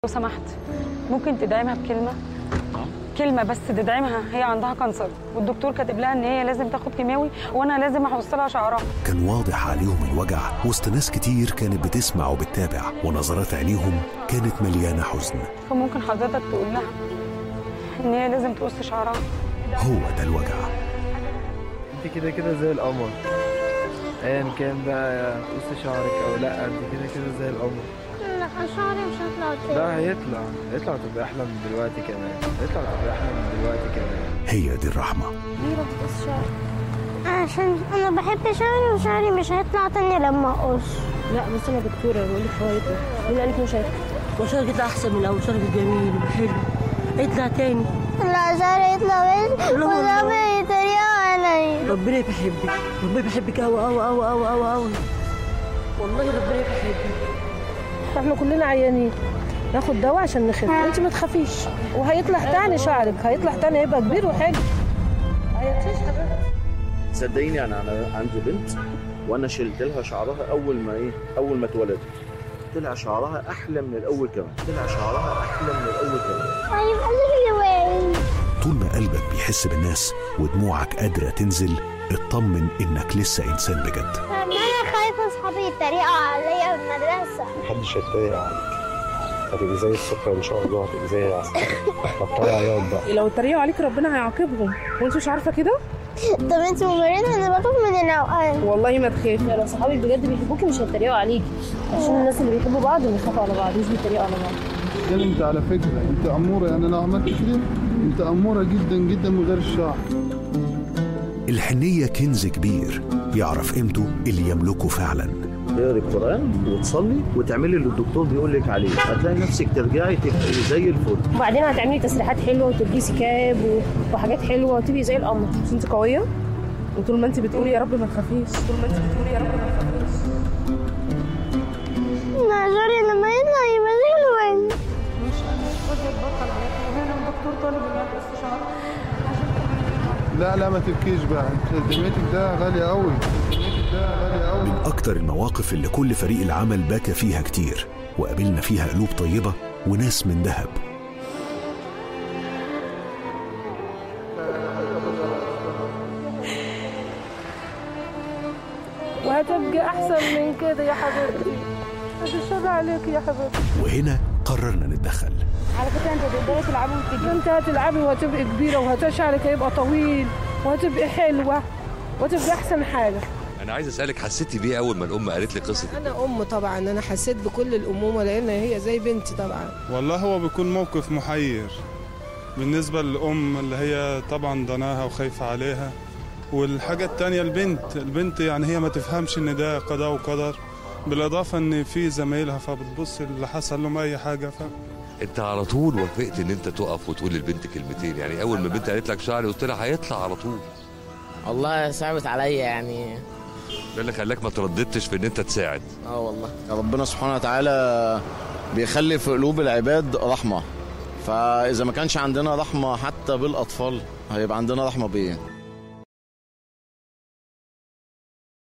لو سمحت ممكن تدعمها بكلمه كلمه بس تدعمها هي عندها كانسر والدكتور كاتب لها ان هي لازم تاخد كيماوي وانا لازم احط لها شعرها كان واضح عليهم الوجع وسط ناس كتير كانت بتسمع وبتتابع ونظرات عينيهم كانت مليانة حزن فممكن حضرتك تقول لها ان هي لازم تقص شعرها هو ده الوجع انت كده كده زي القمر ايا كان بقى قص شعرك او لا انت كده كده زي القمر لا شعري مش هيطلع تاني لا هيطلع هيطلع وتبقى احلى من دلوقتي كمان هيطلع وتبقى احلى من دلوقتي كمان هي دي الرحمة ليه ما بتقص شعري عشان انا بحب شعري وشعري مش هيطلع تاني لما اقص لا بس انا دكتوره بقول لك هو يطلع مين قال لك مش هيطلع وشارك يطلع احسن من الاول شارك جميل وحلو هيطلع تاني لا شعري يطلع بس لا والله. وده يتريقوا عليا ربنا بيحبك ربنا بيحبك قوي قوي قوي قوي قوي قوي والله ربنا بيحبك احنا كلنا عيانين ناخد دواء عشان نخف انت ما تخافيش وهيطلع تاني شعرك هيطلع تاني هيبقى كبير وحلو هيطيش حبيبتي صدقيني انا انا عندي بنت وانا شلت لها شعرها اول ما ايه اول ما اتولدت طلع شعرها احلى من الاول كمان طلع شعرها احلى من الاول كمان هيبقى لي وين طول ما قلبك بيحس بالناس ودموعك قادرة تنزل اطمن انك لسه انسان بجد انا خايفه اصحابي يتريقوا عليا في المدرسه محدش هيتريق عليك هتبقي زي السكر ان شاء الله هتبقي زي العسل بطلي عياط بقى لو اتريقوا عليك ربنا هيعاقبهم وانت مش عارفه كده طب انت ممرضه انا بخاف من العقال والله ما تخافي لو صحابك بجد بيحبوكي مش هيتريقوا عليكي عشان الناس اللي بيحبوا بعض بيخافوا على بعض مش بيتريقوا على بعض يعني انت على فكره انت اموره يعني انا عملت كده انت اموره جدا جدا من غير الشعر الحنية كنز كبير يعرف قيمته اللي يملكه فعلا تقري القران وتصلي وتعملي اللي الدكتور بيقول لك عليه هتلاقي نفسك ترجعي تبقي زي الفل وبعدين هتعملي تسريحات حلوه وتلبسي كاب و- وحاجات حلوه وتبقي زي القمر مش انت قويه وطول ما انت بتقولي يا رب ما تخافيش طول ما انت بتقولي يا رب ما تخافيش لا شعري لما يطلع يبقى زي الوين لا لا ما تبكيش بقى انت دميتك ده غالي قوي دميتك ده غالي قوي من أكتر المواقف اللي كل فريق العمل بكى فيها كتير وقابلنا فيها قلوب طيبة وناس من ذهب وهتبقى احسن من كده يا حبيبتي هتشهد عليك يا حبيبتي وهنا قررنا نتدخل على فكره انت تقدري تلعبي وتجي انت هتلعبي وهتبقي كبيره وهتشعرك هيبقى طويل وهتبقي حلوه وهتبقي احسن حاجه انا عايز اسالك حسيتي بيه اول ما الام قالت لي قصه انا ام طبعا انا حسيت بكل الامومه لان هي زي بنتي طبعا والله هو بيكون موقف محير بالنسبة للأم اللي هي طبعا ضناها وخايفة عليها والحاجة التانية البنت البنت يعني هي ما تفهمش ان ده قضاء وقدر بالإضافة ان في زمايلها فبتبص اللي حصل لهم أي حاجة ف... انت على طول وافقت ان انت تقف وتقول للبنت كلمتين يعني اول ما البنت قالت لك شعري قلت لها هيطلع على طول والله صعبت عليا يعني ده اللي خلاك ما ترددتش في ان انت تساعد اه والله ربنا سبحانه وتعالى بيخلي في قلوب العباد رحمة فإذا ما كانش عندنا رحمة حتى بالأطفال هيبقى عندنا رحمة بإيه؟